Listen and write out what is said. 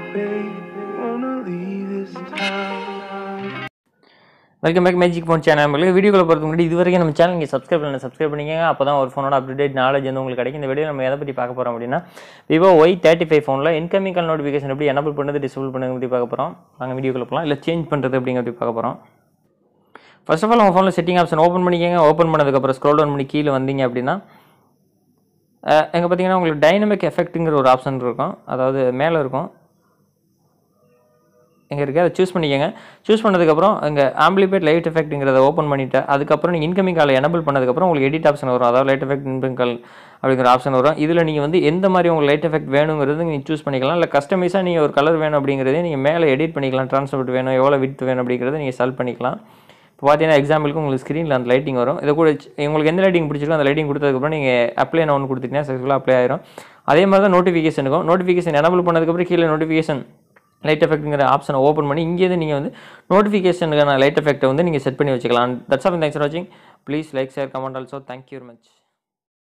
baby, wanna leave this town. Welcome back magic phone channel நம்மளுக்கு வீடியோக்குள்ள போகிறதுக்கு முன்னாடி இது வரைக்கும் நம்ம சேனல் நீங்கள் சப்ஸ்கிரைப் பண்ணல சப்ஸ்கிரைப் பண்ணிக்கங்க அப்போ தான் ஒரு ஃபோனோட அப்டேட் நாலேஜ் வந்து உங்களுக்கு கிடைக்கும் இந்த வீடியோ நம்ம எதை பற்றி பார்க்க போகிறோம் அப்படின்னா விவோ ஒய் தேர்ட்டி ஃபைவ் ஃபோனில் இன்கமிங் கால் நோட்டிஃபிகேஷன் எப்படி எனபிள் பண்ணுறது டிசபிள் பண்ணுறது பற்றி பார்க்க போகிறோம் நாங்கள் வீடியோக்குள்ள போகலாம் இல்லை சேஞ்ச் பண்ணுறது அப்படிங்கிறத பற்றி பார்க்க போகிறோம் ஃபர்ஸ்ட் ஆஃப் ஆல் உங்கள் ஃபோனில் செட்டிங் ஆப்ஷன் ஓப்பன் பண்ணிக்கங்க ஓப்பன் பண்ணதுக்கப்புறம் ஸ்க்ரோல் டவுன் பண்ணி கீழே வந்தீங்க அப்படின்னா எங்கே பார்த்தீங்கன்னா உங்களுக்கு டைனமிக் எஃபெக்ட்டுங்கிற ஒரு ஆப்ஷன் இருக்கும் அதாவது மேலே இருக்கும் எங்கே இருக்குது அதை சூஸ் பண்ணிக்கங்க சூஸ் பண்ணதுக்கப்புறம் இங்கே ஆம்பிளிபேட் லைட் எஃபெக்ட்டுங்கிறத ஓப்பன் பண்ணிவிட்டு அதுக்கப்புறம் நீங்கள் இன்கமிங் காலை எனபிள் பண்ணதுக்கப்புறம் உங்களுக்கு எடிட் ஆப்ஷன் வரும் அதாவது லைட் எஃபெக்ட் இன்கமிங் கால் அப்படிங்கிற ஆப்ஷன் வரும் இதில் நீங்கள் வந்து எந்த மாதிரி உங்களுக்கு லைட் எஃபெக்ட் வேணுங்கிறது நீங்கள் சூஸ் பண்ணிக்கலாம் இல்லை கஸ்டமைஸாக நீங்கள் ஒரு கலர் வேணும் அப்படிங்கிறதே நீங்கள் மேலே எடிட் பண்ணிக்கலாம் ட்ரான்ஸ்போர்ட் வேணும் எவ்வளோ வித் வேணும் அப்படிங்கிறத நீங்கள் செலக்ட் பண்ணிக்கலாம் இப்போ பார்த்தீங்கன்னா எக்ஸாம்பிளுக்கு உங்களுக்கு ஸ்க்ரீனில் அந்த லைட்டிங் வரும் இதை கூட சி- உங்களுக்கு எந்த லைட்டிங் பிடிச்சிருக்கோ அந்த லைட்டிங் கொடுத்ததுக்கப்புறம் நீங்கள் அப்ளை நான் ஒன்று கொடுத்துட்டீங்கன்னா சக்ஸஸ்ஃபுல்லாக அப்ளை ஆயிரும் அதே மாதிரி தான் நோட்டிஃபிகேஷன் இருக்கும் நோட்டிஃபிகேஷன் எனபிள் பண்ணதுக்கப்புறம் கீழே நோட்டிஃபிகேஷன் லைட் எஃபெக்ட்டுங்கிற ஆப்ஷனை ஓப்பன் பண்ணி இங்கேருந்து நீங்கள் வந்து நோட்டிஃபிகேஷனுக்கான லைட் எஃபெக்ட்டை வந்து நீங்கள் செட் பண்ணி வச்சுக்கலாம் தட்ஸ் ஆல் தேங்க்ஸ் ஃபார் வாட்சிங் please like share comment also thank you very much